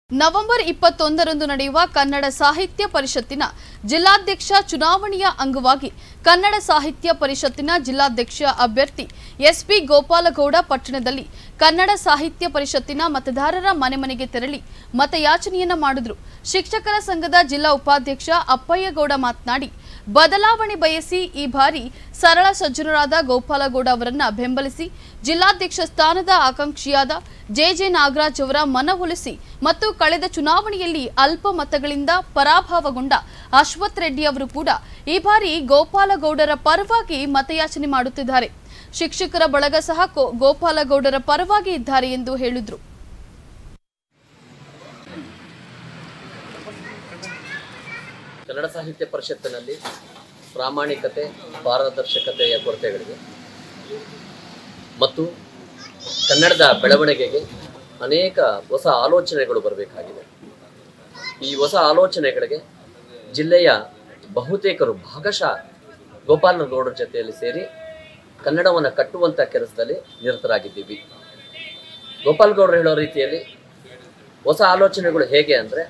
November ಇಪ್ಪತ್ತೊಂದರಂದು ನಡೆಯುವ ಕನ್ನಡ ಸಾಹಿತ್ಯ ಪರಿಷತ್ತಿನ ಜಿಲ್ಲಾಧ್ಯಕ್ಷ ಚುನಾವಣೆಯ ಅಂಗವಾಗಿ ಕನ್ನಡ ಸಾಹಿತ್ಯ ಪರಿಷತ್ತಿನ ಜಿಲ್ಲಾಧ್ಯಕ್ಷ ಅಭ್ಯರ್ಥಿ ಎಸ್ಪಿ ಗೋಪಾಲಗೌಡ ಪಟ್ಟಣದಲ್ಲಿ ಕನ್ನಡ ಸಾಹಿತ್ಯ ಪರಿಷತ್ತಿನ ಮತದಾರರ ಮನೆ ಮನೆಗೆ ತೆರಳಿ ಮತಯಾಚನೆಯನ್ನ ಮಾಡಿದ್ರು ಶಿಕ್ಷಕರ ಸಂಘದ ಜಿಲ್ಲಾ ಉಪಾಧ್ಯಕ್ಷ ಅಪ್ಪಯ್ಯಗೌಡ ಮಾತನಾಡಿ ಬದಲಾವಣೆ ಬಯಸಿ ಈ ಬಾರಿ ಸರಳ ಸಜ್ಜನರಾದ ಗೋಪಾಲಗೌಡ ಅವರನ್ನ ಬೆಂಬಲಿಸಿ ಜಿಲ್ಲಾಧ್ಯಕ್ಷ ಸ್ಥಾನದ ಆಕಾಂಕ್ಷಿಯಾದ ಜೆಜೆ ನಾಗರಾಜ್ ಅವರ ಮನವೊಲಿಸಿ ಮತ್ತು ಕಳೆದ ಚುನಾವಣೆಯಲ್ಲಿ ಅಲ್ಪ ಮತಗಳಿಂದ ಪರಾಭವಗೊಂಡ ಅಶ್ವಥ್ ರೆಡ್ಡಿ ಅವರು ಕೂಡ ಈ ಬಾರಿ ಗೋಪಾಲಗೌಡರ ಪರವಾಗಿ ಮತಯಾಚನೆ ಮಾಡುತ್ತಿದ್ದಾರೆ ಶಿಕ್ಷಕರ ಬಳಗ ಸಹ ಕೋ- ಗೋಪಾಲಗೌಡರ ಪರವಾಗಿ ಇದ್ದಾರೆ ಎಂದು ಹೇಳಿದ್ರು ಕನ್ನಡ ಸಾಹಿತ್ಯ ಪರಿಷತ್ತಿನಲ್ಲಿ ಪ್ರಾಮಾಣಿಕತೆ ಪಾರದರ್ಶಕತೆಯ ಕೊರತೆಗಳಿವೆ ಮತ್ತು ಕನ್ನಡದ ಬೆಳವಣಿಗೆಗೆ ಅನೇಕ ಹೊಸ ಆಲೋಚನೆಗಳು ಬರಬೇಕಾಗಿದೆ ಈ ಹೊಸ ಆಲೋಚನೆಗಳಿಗೆ ಜಿಲ್ಲೆಯ ಬಹುತೇಕರು ಭಾಗಶಃ ಗೋಪಾಲಗೌಡರ ಜೊತೆಯಲ್ಲಿ ಸೇರಿ ಕನ್ನಡವನ್ನು ಕಟ್ಟುವಂಥ ಕೆಲಸದಲ್ಲಿ ನಿರತರಾಗಿದ್ದೀವಿ ಗೋಪಾಲಗೌಡರು ಹೇಳೋ ರೀತಿಯಲ್ಲಿ ಹೊಸ ಆಲೋಚನೆಗಳು ಹೇಗೆ ಅಂದರೆ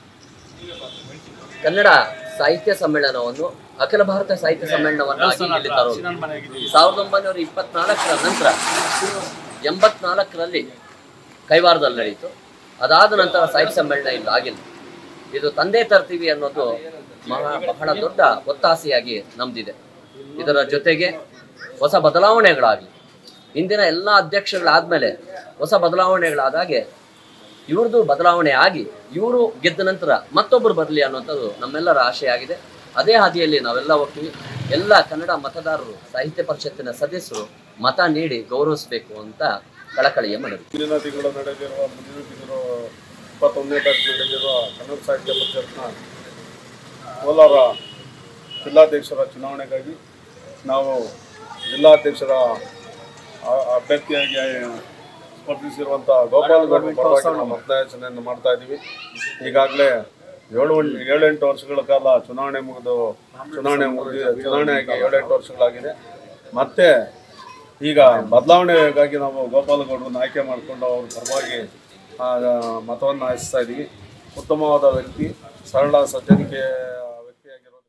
ಕನ್ನಡ ಸಾಹಿತ್ಯ ಸಮ್ಮೇಳನವನ್ನು ಅಖಿಲ ಭಾರತ ಸಾಹಿತ್ಯ ಸಮ್ಮೇಳನವನ್ನಾಗಿ ಇಲ್ಲಿ ತರೋದು ಸಾವಿರದ ಒಂಬೈನೂರ ಇಪ್ಪತ್ನಾಲ್ಕರ ನಂತರ ಎಂಬತ್ನಾಲ್ಕರಲ್ಲಿ ಕೈವಾರದಲ್ಲಿ ನಡೆಯಿತು ಅದಾದ ನಂತರ ಸಾಹಿತ್ಯ ಸಮ್ಮೇಳನ ಇಲ್ಲಿ ಆಗಿಲ್ಲ ಇದು ತಂದೆ ತರ್ತೀವಿ ಅನ್ನೋದು ಮಹಾ ಬಹಳ ದೊಡ್ಡ ಒತ್ತಾಸೆಯಾಗಿ ನಮ್ದಿದೆ ಇದರ ಜೊತೆಗೆ ಹೊಸ ಬದಲಾವಣೆಗಳಾಗಲಿ ಇಂದಿನ ಎಲ್ಲ ಅಧ್ಯಕ್ಷಗಳಾದ್ಮೇಲೆ ಹೊಸ ಬದಲಾವಣೆಗಳಾದಾಗೆ ಇವ್ರದ್ದು ಬದಲಾವಣೆ ಆಗಿ ಇವರು ಗೆದ್ದ ನಂತರ ಮತ್ತೊಬ್ಬರು ಬರಲಿ ಅನ್ನುವಂಥದ್ದು ನಮ್ಮೆಲ್ಲರ ಆಶೆ ಆಗಿದೆ ಅದೇ ಹಾದಿಯಲ್ಲಿ ನಾವೆಲ್ಲ ಹೋಗ್ತೀವಿ ಎಲ್ಲ ಕನ್ನಡ ಮತದಾರರು ಸಾಹಿತ್ಯ ಪರಿಷತ್ತಿನ ಸದಸ್ಯರು ಮತ ನೀಡಿ ಗೌರವಿಸಬೇಕು ಅಂತ ಕಳಕಳಿಯ ಮನವಿ ಮುಂದಿನ ತಿಂಗಳು ನಡೆದಿರುವ ಮುಂದಿನ ತಿಂಗಳು ಇಪ್ಪತ್ತೊಂದನೇ ತಾರೀಕು ನಡೆದಿರುವ ಕನ್ನಡ ಸಾಹಿತ್ಯ ಪರಿಷತ್ನ ಕೋಲಾರ ಜಿಲ್ಲಾಧ್ಯಕ್ಷರ ಚುನಾವಣೆಗಾಗಿ ನಾವು ಜಿಲ್ಲಾಧ್ಯಕ್ಷರ ಆ- ಅಭ್ಯರ್ಥಿಯಾಗಿ ಸ್ಪರ್ಧಿಸಿರುವಂಥ ಗೋಪಾಲಗೌಡ ಪರವಾಗಿ ನಾವು ಮತಯಾಚನೆಯನ್ನು ಮಾಡ್ತಾ ಇದ್ದೀವಿ ಈಗಾಗಲೇ ಏಳು ಏಳೆಂಟು ವರ್ಷಗಳ ಕಾಲ ಚುನಾವಣೆ ಮುಗಿದು ಚುನಾವಣೆ ಮುಗಿದು ಚುನಾವಣೆ ಆಗಿ ಏಳೆಂಟು ವರ್ಷಗಳಾಗಿದೆ ಮತ್ತೆ ಈಗ ಬದಲಾವಣೆಗಾಗಿ ನಾವು ಗೋಪಾಲಗೌಡರನ್ನ ಆಯ್ಕೆ ಮಾಡಿಕೊಂಡು ಅವ್ರ ಪರವಾಗಿ ಆ, ಮತವನ್ನು ಹಾಯಿಸ್ತಾ ಇದ್ದೀವಿ ಉತ್ತಮವಾದ ವ್ಯಕ್ತಿ ಸರಳ ಸಜ್ಜನಿಕೆ